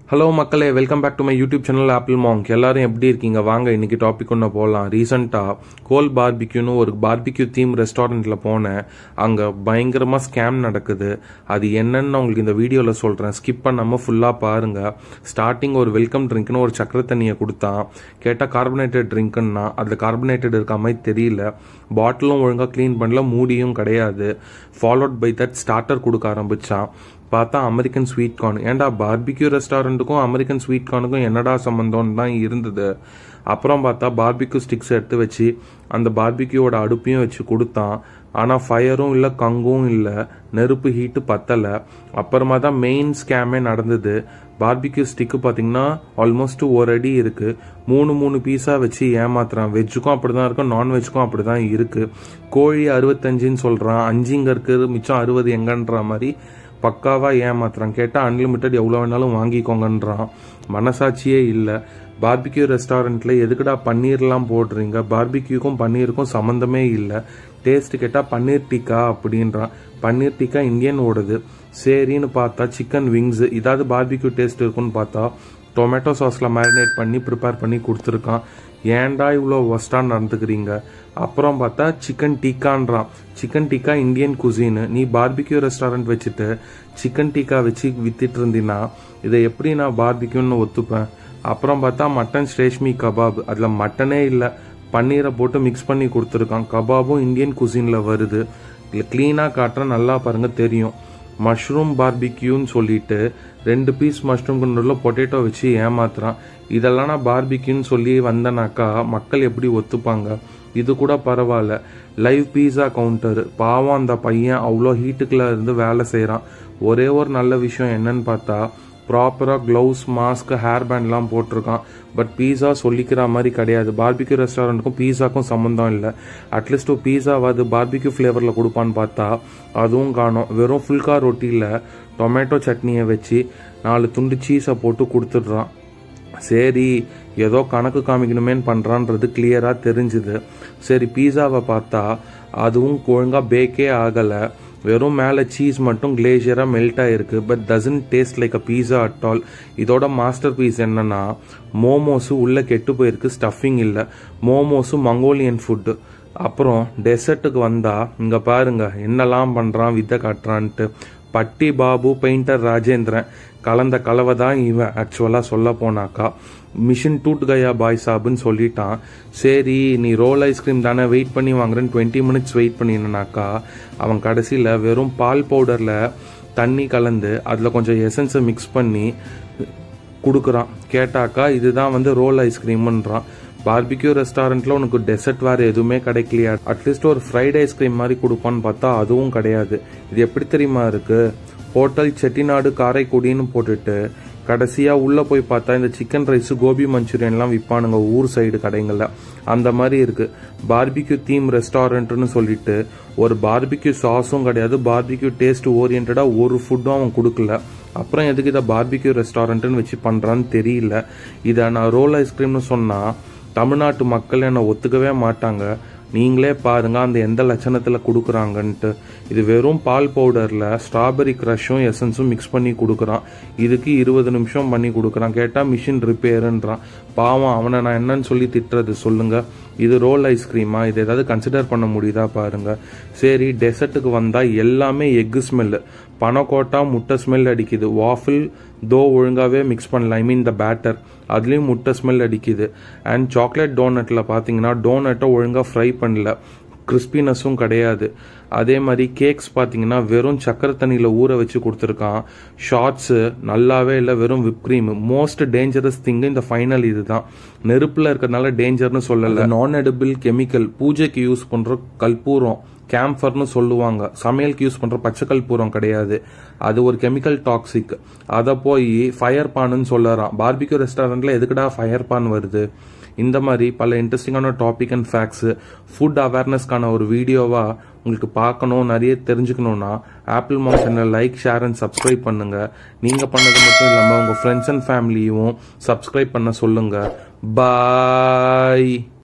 hello மக்களே welcome back to my YouTube channel Apple Monk எல்லாரும் எப்படி இருக்கீங்க வாங்க இன்னைக்கு டாபிக் ஒன்று போகலாம் ரீசெண்டாக கோல் பார்பிக்யூன்னு ஒரு பார்பிக்யூ தீம் ரெஸ்டாரண்ட்டில் போனேன் அங்கே பயங்கரமாக ஸ்கேம் நடக்குது அது என்னன்னு நான் உங்களுக்கு இந்த வீடியோவில் சொல்கிறேன் ஸ்கிப் பண்ணாமல் ஃபுல்லாக பாருங்கள் ஸ்டார்டிங் ஒரு வெல்கம் ட்ரிங்க்னு ஒரு சக்கரை தண்ணியை கொடுத்தான் கேட்டால் கார்பனேட்டட் ட்ரிங்க்குன்னா அதில் கார்பனேட்டட் இருக்க மாதிரி தெரியல பாட்டிலும் ஒழுங்காக க்ளீன் பண்ணல மூடியும் கிடையாது ஃபாலோட் பை தட் ஸ்டார்டர் கொடுக்க ஆரம்பித்தான் பார்த்தா அமெரிக்கன் ஸ்வீட் கார்ன் ஏன்டா பார்பிக்யூ ரெஸ்டாரண்ட்டுக்கும் அமெரிக்கன் ஸ்வீட் கார்னுக்கும் என்னடா சம்மந்தம்னு தான் இருந்தது அப்புறம் பார்த்தா பார்பிக்யூ ஸ்டிக்ஸ் எடுத்து வச்சு அந்த பார்பிக்யூவோட அடுப்பையும் வச்சு கொடுத்தான் ஆனால் ஃபயரும் இல்லை கங்கும் இல்லை நெருப்பு ஹீட்டு பத்தலை அப்புறமா தான் மெயின் ஸ்கேமே நடந்தது பார்பிக்யூ ஸ்டிக்கு பார்த்தீங்கன்னா ஆல்மோஸ்ட் ஒரு அடி இருக்கு மூணு மூணு பீஸாக வச்சு ஏமாத்துறான் வெஜ்ஜுக்கும் அப்படி தான் இருக்கும் நான்வெஜ்ஜுக்கும் அப்படி தான் இருக்கு கோழி அறுபத்தஞ்சுன்னு சொல்கிறான் அஞ்சுங்க இருக்குது மிச்சம் அறுபது எங்கன்ற மாதிரி பக்காவாக ஏமாத்துறான் கேட்டால் அன்லிமிட்டெட் எவ்வளோ வேணாலும் வாங்கிக்கோங்கன்றான் மனசாட்சியே இல்லை பார்பிக்யூ ரெஸ்டாரண்ட்டில் எதுக்குடா பன்னீர்லாம் போடுறீங்க பார்பிக்யூக்கும் பன்னீருக்கும் சம்மந்தமே இல்லை டேஸ்ட் கேட்டால் பன்னீர் டிக்கா அப்படின்றான் பன்னீர் டிக்கா இந்தியன் ஓடுது சரின்னு பார்த்தா சிக்கன் விங்ஸ் இதாவது பார்பிக்யூ டேஸ்ட் இருக்குன்னு பார்த்தா டொமேட்டோ சாஸில் மேரினேட் பண்ணி ப்ரிப்பேர் பண்ணி கொடுத்துருக்கான் ஏன்டா இவ்வளோ ஒஸ்டாக நடந்துக்கிறீங்க அப்புறம் பார்த்தா சிக்கன் டிக்கான்றான் சிக்கன் டிக்கா இந்தியன் குசின்னு நீ பார்பிக்யூ ரெஸ்டாரண்ட் வச்சுட்டு சிக்கன் டிக்கா வச்சு வித்துட்டு இருந்தீன்னா இதை எப்படி நான் பார்பிக்யூன்னு ஒத்துப்பேன் அப்புறம் பார்த்தா மட்டன் ஸ்ரேஷ்மி கபாப் அதில் மட்டனே இல்லை பன்னீரை போட்டு மிக்ஸ் பண்ணி கொடுத்துருக்கான் கபாபும் இந்தியன் குசினில் வருது இல்லை க்ளீனாக காட்டுற நல்லா பாருங்க தெரியும் மஷ்ரூம் பார்பிக்யூன்னு சொல்லிட்டு ரெண்டு பீஸ் மஷ்ரூம் குண்டுல பொட்டேட்டோ வச்சு ஏமாத்துறான் இதெல்லாம் நான் பார்பிக்யூன்னு சொல்லி வந்தனாக்கா மக்கள் எப்படி ஒத்துப்பாங்க இது கூட பரவாயில்ல லைவ் பீஸா கவுண்டர் பாவம் அந்த பையன் அவ்வளோ ஹீட்டுக்குள்ள இருந்து வேலை செய்கிறான் ஒரே ஒரு நல்ல விஷயம் என்னன்னு பார்த்தா ப்ராப்பராக க்ளவுஸ் மாஸ்க் ஹேர் பேண்ட்லாம் போட்டிருக்கான் பட் பீஸா சொல்லிக்கிற மாதிரி கிடையாது பார்பிக்யூ ரெஸ்டாரண்ட்டுக்கும் பீஸாக்கும் சம்மந்தம் இல்லை அட்லீஸ்ட் ஒரு பீஸாவாது பார்பிக்யூ ஃப்ளேவரில் கொடுப்பான்னு பார்த்தா அதுவும் காணும் வெறும் ஃபுல்கா ரொட்டியில் டொமேட்டோ சட்னியை வச்சு நாலு துண்டு சீஸை போட்டு கொடுத்துட்றான் சரி ஏதோ கணக்கு காமிக்கணுமேன்னு பண்ணுறான்றது கிளியராக தெரிஞ்சுது சரி பீஸாவை பார்த்தா அதுவும் ஒழுங்காக பேக்கே ஆகலை வெறும் மேலே சீஸ் மட்டும் கிளேஷியராக மெல்ட் ஆகிருக்கு but doesn't taste like a pizza at all இதோட மாஸ்டர் பீஸ் என்னன்னா மோமோஸு உள்ளே கெட்டு போயிருக்கு ஸ்டஃபிங் இல்லை மோமோஸு மங்கோலியன் ஃபுட்டு அப்புறம் டெசர்ட்டுக்கு வந்தா இங்கே பாருங்க என்னெல்லாம் பண்ணுறான் வித்தை காட்டுறான்ட்டு பட்டி பாபு பெயிண்டர் ராஜேந்திரன் கலந்த கலவை தான் இவன் ஆக்சுவலாக சொல்ல போனாக்கா மிஷின் டூட் கயா பாய் சாப்னு சொல்லிட்டான் சரி நீ ரோல் ஐஸ்கிரீம் தானே வெயிட் பண்ணி வாங்குறேன்னு டுவெண்ட்டி மினிட்ஸ் வெயிட் பண்ணினாக்கா அவன் கடைசியில் வெறும் பால் பவுடரில் தண்ணி கலந்து அதில் கொஞ்சம் எசன்ஸை மிக்ஸ் பண்ணி கொடுக்குறான் கேட்டாக்கா இதுதான் வந்து ரோல் ஐஸ்கிரீம்ன்றான் பார்பிக்யூ ரெஸ்டாரண்ட்டில் உனக்கு டெசர்ட் வேறு எதுவுமே கிடைக்கலையா அட்லீஸ்ட் ஒரு ஃப்ரைட் ஐஸ்கிரீம் மாதிரி கொடுப்பான்னு பார்த்தா அதுவும் கிடையாது இது எப்படி தெரியுமா இருக்கு ஹோட்டல் செட்டிநாடு காரைக்குடின்னு போட்டுட்டு கடைசியாக உள்ளே போய் பார்த்தா இந்த சிக்கன் ரைஸ் கோபி மஞ்சூரியன்லாம் விற்பானுங்க ஊர் சைடு கடைங்களில் அந்த மாதிரி இருக்கு பார்பிக்யூ தீம் ரெஸ்டாரண்ட்னு சொல்லிட்டு ஒரு பார்பிக்யூ சாஸும் கிடையாது பார்பிக்யூ டேஸ்ட் ஓரியன்டாக ஒரு ஃபுட்டும் அவன் கொடுக்கல அப்புறம் எதுக்கு இதை பார்பிக்யூ ரெஸ்டாரண்ட்னு வச்சு பண்ணுறான்னு தெரியல இதை நான் ரோல் ஐஸ்கிரீம்னு சொன்னால் தமிழ்நாட்டு மக்கள் என்னை ஒத்துக்கவே மாட்டாங்க நீங்களே பாருங்க அந்த எந்த லட்சணத்தில் கொடுக்குறாங்கன்ட்டு இது வெறும் பால் பவுடரில் ஸ்ட்ராபெரி க்ரஷும் எசன்ஸும் மிக்ஸ் பண்ணி கொடுக்குறான் இதுக்கு இருபது நிமிஷம் பண்ணி கொடுக்குறான் கேட்டால் மிஷின் ரிப்பேருன்றான் பாவம் அவனை நான் என்னன்னு சொல்லி திட்டுறது சொல்லுங்க இது ரோல் ஐஸ்கிரீமா இது ஏதாவது கன்சிடர் பண்ண முடியுதா பாருங்க சரி டெசர்ட்டுக்கு வந்தால் எல்லாமே எக்கு ஸ்மெல்லு பனக்கோட்டா முட்டை ஸ்மெல் அடிக்குது வாஃபில் தோ ஒழுங்காகவே மிக்ஸ் பண்ணல ஐ மீன் த பேட்டர் அதுலேயும் முட்டை ஸ்மெல் அடிக்குது அண்ட் சாக்லேட் டோனட்டில் பார்த்தீங்கன்னா டோனட்டை ஒழுங்காக ஃப்ரை பண்ணல கிறிஸ்பினஸும் கிடையாது அதே மாதிரி கேக்ஸ் பார்த்தீங்கன்னா வெறும் சக்கரை தண்ணியில் ஊற வச்சு கொடுத்துருக்கான் ஷார்ட்ஸு நல்லாவே இல்லை வெறும் whip cream most dangerous thing இந்த ஃபைனல் இதுதான் நெருப்பில் இருக்கிறதுனால டேஞ்சர்னு சொல்லலை நான் எடிபிள் கெமிக்கல் பூஜைக்கு யூஸ் பண்ணுற கல்பூரம் கேம்ஃபர்னு சொல்லுவாங்க சமையலுக்கு யூஸ் பண்ணுற பச்சை கற்பூரம் கிடையாது அது ஒரு கெமிக்கல் டாக்ஸிக் அதை போய் ஃபயர் பான்னு சொல்லறான் பார்பிக்யூ ரெஸ்டாரண்ட்டில் எதுக்குடா ஃபயர் பான் வருது இந்த மாதிரி பல இன்ட்ரெஸ்டிங்கான டாபிக் அண்ட் ஃபேக்ட்ஸு ஃபுட் அவேர்னஸ்க்கான ஒரு வீடியோவாக உங்களுக்கு பார்க்கணும் நிறைய தெரிஞ்சுக்கணுன்னா Apple Mom channel like share and subscribe பண்ணுங்க நீங்கள் பண்ணது மட்டும் இல்லாமல் உங்கள் ஃப்ரெண்ட்ஸ் அண்ட் ஃபேமிலியும் சப்ஸ்கிரைப் பண்ண சொல்லுங்க பாய்